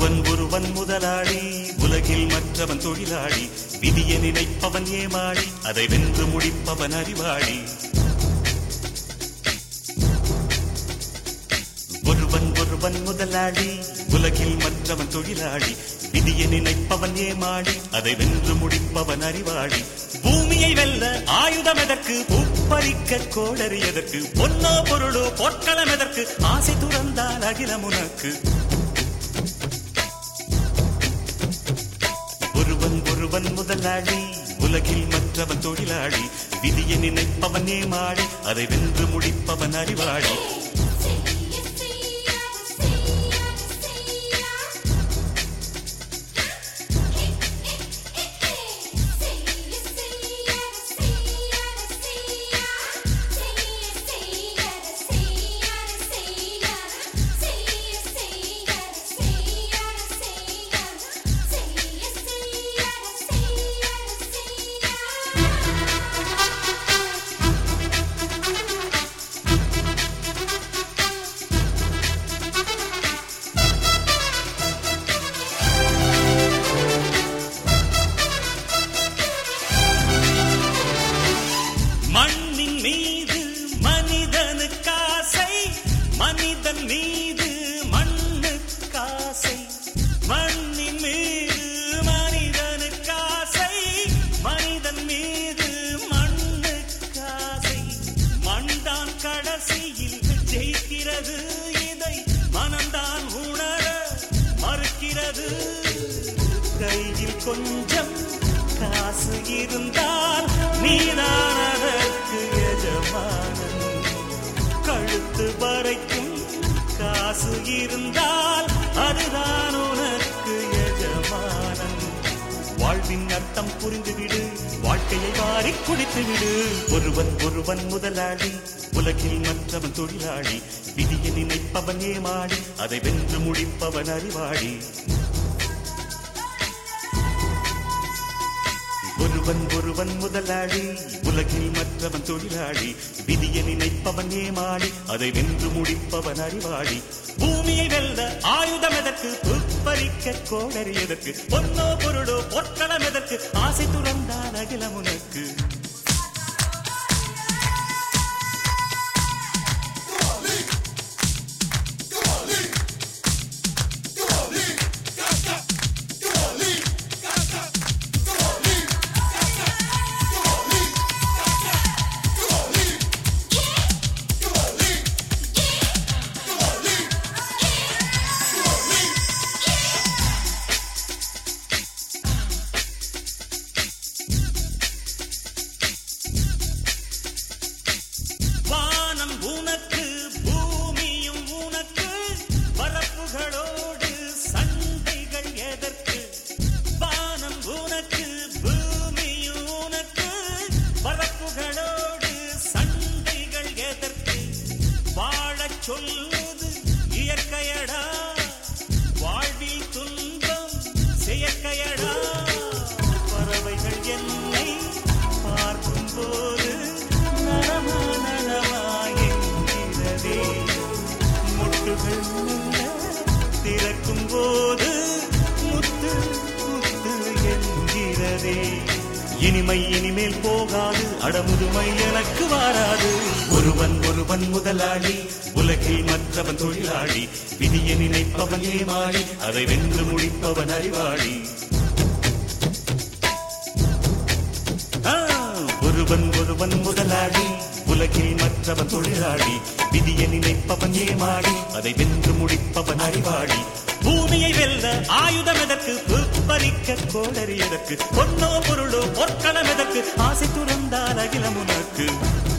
ஒருவன் ஒருவன் முதலாளி உலகில் மற்றவன் தொழிலாளி விதியை நினைப்பவன் ஏமாளி அதை வென்று முடிப்பவன் அறிவாளி ஒருவன் ஒருவன் முதலாளி உலகில் மற்றவன் தொழிலாளி விதியை நினைப்பவன் ஏமாளி அதை வென்று முடிப்பவன் அறிவாளி பூமியை வெல்ல ஆயுதம் எதற்கு பூப்பறிக்க கோடரி எதற்கு பொன்னோ பொருளோ பொற்களம் எதற்கு ஆசை துறந்தால் அகிலம் உனக்கு ஒருவன் ஒருவன் முதலாளி உலகில் மற்றவன் தொழிலாளி விதியை நினைப்பவன் ஏமாளி அதை வென்று முடிப்பவன் அறிவாளி மண்ணின் மீது மனிதனுக்காசை மனிதன் மீது மண்ணுக்காசை மண்ணின் மீது மனிதனுக்காசை மனிதன் மீது மண்ணுக்காசை மண்தான் கடைசியில் ஜெயிக்கிறது இதை மனம்தான் உணர மறுக்கிறது கையில் கொஞ்சம் காசு இருந்தால் நீதான் அதற்கு எஜமானன் கழுத்து வரைக்கும் காசு இருந்தால் அதுதான் உனக்கு எஜமானன் வாழ்வின் அர்த்தம் புரிந்துவிடு வாழ்க்கையை வாரி குடித்து விடு ஒருவன் ஒருவன் முதலாளி உலகில் மற்றவன் தொழிலாளி விதியை நினைப்பவன் ஏமாளி அதை வென்று முடிப்பவன் அறிவாளி ஒருவன் ஒருவன் முதலாளி உலகில் மற்றவன் தொழிலாளி விதியை நினைப்பவன் ஏமாளி அதை வென்று முடிப்பவன் அறிவாளி பூமியை வெல்ல ஆயுதம் எதற்கு புப்பரிக்க கோடரி எதற்கு பொன்னோ பொருளோ பொற்களம் எதற்கு ஆசை துறந்தால் அகிலம் உனக்கு வானம் உனக்கு பூமியும் உனக்கு பரப்புகளோடு சண்டைகள் எதற்கு வானம் உனக்கு பூமியும் உனக்கு பரப்புகளோடு சண்டைகள் எதற்கு வாழச் சொல்வது இயற்கையடா வாழ்வில் துன்பம் செயற்கையடா பறவைகள் என்னை பார்க்கும்போது நலமா நலமா என்கிறதே முட்டுகள் மெல்ல திறக்கும் போது முத்து முத்து என்கிறதே இனிமை இனிமேல் போகாது அடமுதுமை எனக்கு வாராது ஒருவன் ஒருவன் முதலாளி உலகில் மற்றவன் தொழிலாளி விதியை நினைப்பவன் ஏமாளி அதை வென்று முடிப்பவன் அறிவாளி ஆ, ஒருவன் ஒருவன் முதலாளி உலகில் மற்றவன் தொழிலாளி விதியை நினைப்பவன் ஏமாளி அதை வென்று முடிப்பவன் அறிவாளி பூமியை வெல்ல ஆயுதம் எதற்கு பறிக்க கோடரி எதற்கு பொன்னோ பொருளோ பொற்களம் எதற்கு ஆசை துறந்தால் அகிலம் உனக்கு